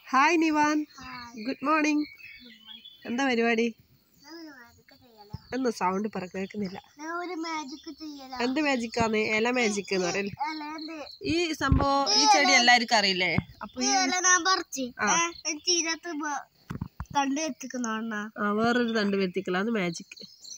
Hi നിവാൻ good morning എന്താ പരിപാടി എന്ന് സൗണ്ട് പറ കേൾക്കുന്നില്ല ഞാൻ ഒരു മാജിക് ചെയ്യല എന്ത് മാജിക്കാന്ന് ഇല മാജിക് എന്ന് പറയല്ലേ ഈ സംഭവം ഈ ചെടി എല്ലാവർക്കും അറിയില്ലേ അപ്പൊ ഈ ഞാൻ പറിച്ച് ചീരത്ത് തണ്ട് എത്തിക്കുന്ന ആ വേറൊരു തണ്ട് വരുത്തിക്കല അത് മാജിക്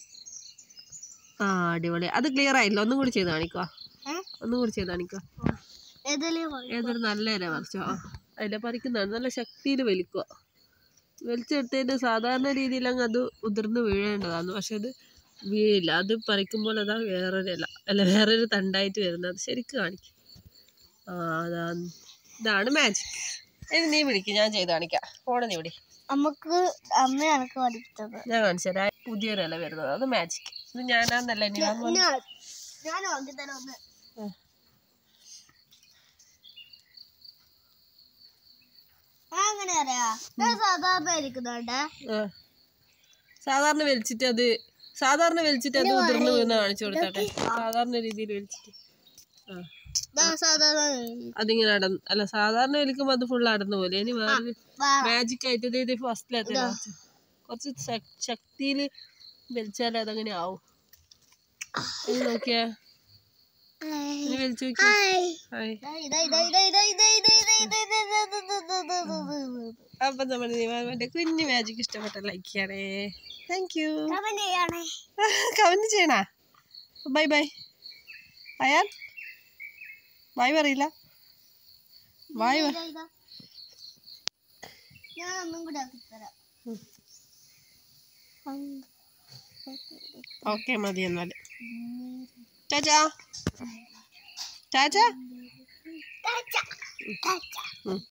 ആ അടിപൊളി അത് ക്ലിയർ ആയില്ല ഒന്നും കൂടി ചെയ്ത് കാണിക്കുക ഒന്നും കൂടി ചെയ്ത് കാണിക്കുക ഏതെങ്കിലും ഏതൊരു നല്ല ഇല പറിച്ചോ ആ അതില പറിക്കുന്നതാണ് നല്ല ശക്തിയിൽ വലിക്കുക വലിച്ചെടുത്തതിൻ്റെ സാധാരണ രീതിയിൽ അങ്ങ് അത് ഉതിർന്ന് വീഴേണ്ടതാണ് പക്ഷെ അത് വീഴില്ല അത് പറിക്കുമ്പോൾ അതാ വേറൊരു ഇല അല്ല വേറൊരു തണ്ടായിട്ട് വരുന്നത് അത് ശരിക്കും കാണിക്കും ആ അതാ ഇതാണ് മാജിക് ഇത് നീ വിളിക്കും ഞാൻ ചെയ്ത് കാണിക്കാം ഫോണ് നീ വിളി നമുക്ക് അമ്മയാണ് പഠിച്ചത് ഞാൻ കാണിച്ചു തരാം പുതിയൊരു ഇല വരുന്നത് അത് മാജിക് ഇത് ഞാനാന്നല്ല ഇനി വന്ന് ഞാൻ ഞാൻ വാങ്ങി തരാം ഒന്ന് ഉം. ഞാൻ അങ്ങനെ അറിയാ ഞാൻ സാധാരണ ഇരിക്കുന്നുണ്ട് ആ. സാധാരണ വലിച്ചിട്ട് അത് സാധാരണ വലിച്ചിട്ട് അത് ഉതിർന്ന് വീണ് കാണിച്ചു കൊടുത്താട്ടെ സാധാരണ രീതിയിൽ വലിച്ചിട്ട് ആ ഞാൻ സാധാരണ അതിങ്ങനെ അടന്ന് അല്ല സാധാരണ വലിക്കുമ്പോൾ അത് ഫുൾ അടന്ന പോലെ ഇനി വേറെ വാ- മാജിക് ആയിട്ട് ഇത് ഇത് ഫസ്റ്റിലത്തെ കുറച്ച് ശക്തിയിൽ വലിച്ചാലേ അതങ്ങനെ ആവും ഇത് നോക്കിയാ ഇനി വലിച്ചു നോക്കിയാ ഹായ്. ഹായ് ഇതാ, ഇതാ, ഇതാ, ഇതാ, ഇതാ, ഇതാ, ഇതാ, ഇതാ, ഇതാ, ഇതാ, ഇതാ, ഇതാ, ഇതാ, ഇതാ, ഇതാ, ഇതാ, ഇതാ. അപ്പം നമ്മുടെ നിവാന്റെ കുഞ്ഞു മാജിക് ഇഷ്ടപ്പെട്ട ലൈക്ക് ചെയ്യണേ താങ്ക് യു Comment ചെയ്യണേ. കമന്റ് ചെയ്യണ ബൈ ബൈ അയാൻ ബൈ പറയില്ല ബൈ ഇതാ, ഇതാ. ഞാൻ ഒന്നും കൂടെ ആക്കി തരാം ഓക്കെ മതി എന്നാൽ ചാച്ചാ ചാച്ചാ ടാറ്റ. ടാറ്റ. ഉം.